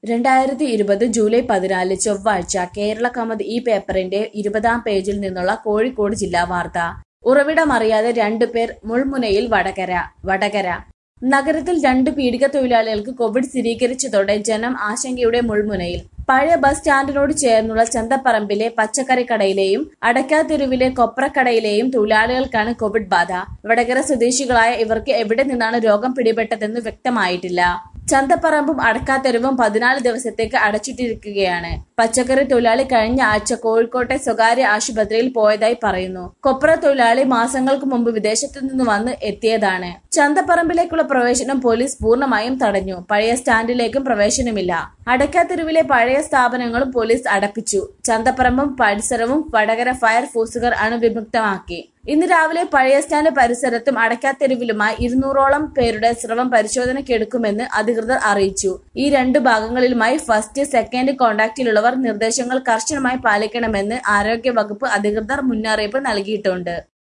രണ്ടായിരത്തി ഇരുപത് ജൂലൈ പതിനാല് ചൊവ്വാഴ്ച കേരള കമത് ഈ പേപ്പറിന്റെ ഇരുപതാം പേജിൽ നിന്നുള്ള കോഴിക്കോട് ജില്ലാ വാർത്ത ഉറവിടമറിയാതെ രണ്ടുപേർ മുൾമുനയിൽ വടകര വടകര നഗരത്തിൽ രണ്ട് പീഡിക തൊഴിലാളികൾക്ക് കോവിഡ് സ്ഥിരീകരിച്ചതോടെ ജനം ആശങ്കയുടെ മുൾമുനയിൽ പഴയ ബസ് സ്റ്റാൻഡിനോട് ചേർന്നുള്ള ചന്തപ്പറമ്പിലെ പച്ചക്കറി കടയിലെയും അടക്കാതെരുവിലെ കൊപ്രക്കടയിലെയും തൊഴിലാളികൾക്കാണ് കോവിഡ് ബാധ വടകര സ്വദേശികളായ ഇവർക്ക് എവിടെ നിന്നാണ് രോഗം പിടിപെട്ടതെന്ന് വ്യക്തമായിട്ടില്ല ചന്തപ്പറമ്പും അടക്കാത്തെരുവും പതിനാല് ദിവസത്തേക്ക് അടച്ചിട്ടിരിക്കുകയാണ് പച്ചക്കറി തൊഴിലാളി കഴിഞ്ഞ ആഴ്ച കോഴിക്കോട്ടെ സ്വകാര്യ ആശുപത്രിയിൽ പോയതായി പറയുന്നു കൊപ്ര തൊഴിലാളി മാസങ്ങൾക്ക് മുമ്പ് വിദേശത്തു നിന്ന് വന്ന് എത്തിയതാണ് ചന്തപ്പറമ്പിലേക്കുള്ള പ്രവേശനം പോലീസ് പൂർണ്ണമായും തടഞ്ഞു പഴയ സ്റ്റാൻഡിലേക്കും പ്രവേശനമില്ല അടക്കാത്തെരുവിലെ പഴയ സ്ഥാപനങ്ങളും പോലീസ് അടപ്പിച്ചു ചന്തപ്പറമ്പും പരിസരവും വടകര ഫയർ ഫോഴ്സുകാർ അണുവിമുക്തമാക്കി ഇന്ന് രാവിലെ പഴയ സ്റ്റാൻഡ് പരിസരത്തും അടക്കാത്തെരുവിലുമായി ഇരുന്നൂറോളം പേരുടെ സ്രവം പരിശോധനയ്ക്കെടുക്കുമെന്ന് അധികൃതർ അറിയിച്ചു ഈ രണ്ട് ഭാഗങ്ങളിലുമായി ഫസ്റ്റ് സെക്കൻഡ് കോണ്ടാക്റ്റിലുള്ളവർ നിർദ്ദേശങ്ങൾ കർശനമായി പാലിക്കണമെന്ന് ആരോഗ്യ വകുപ്പ് അധികൃതർ മുന്നറിയിപ്പ് നൽകിയിട്ടുണ്ട്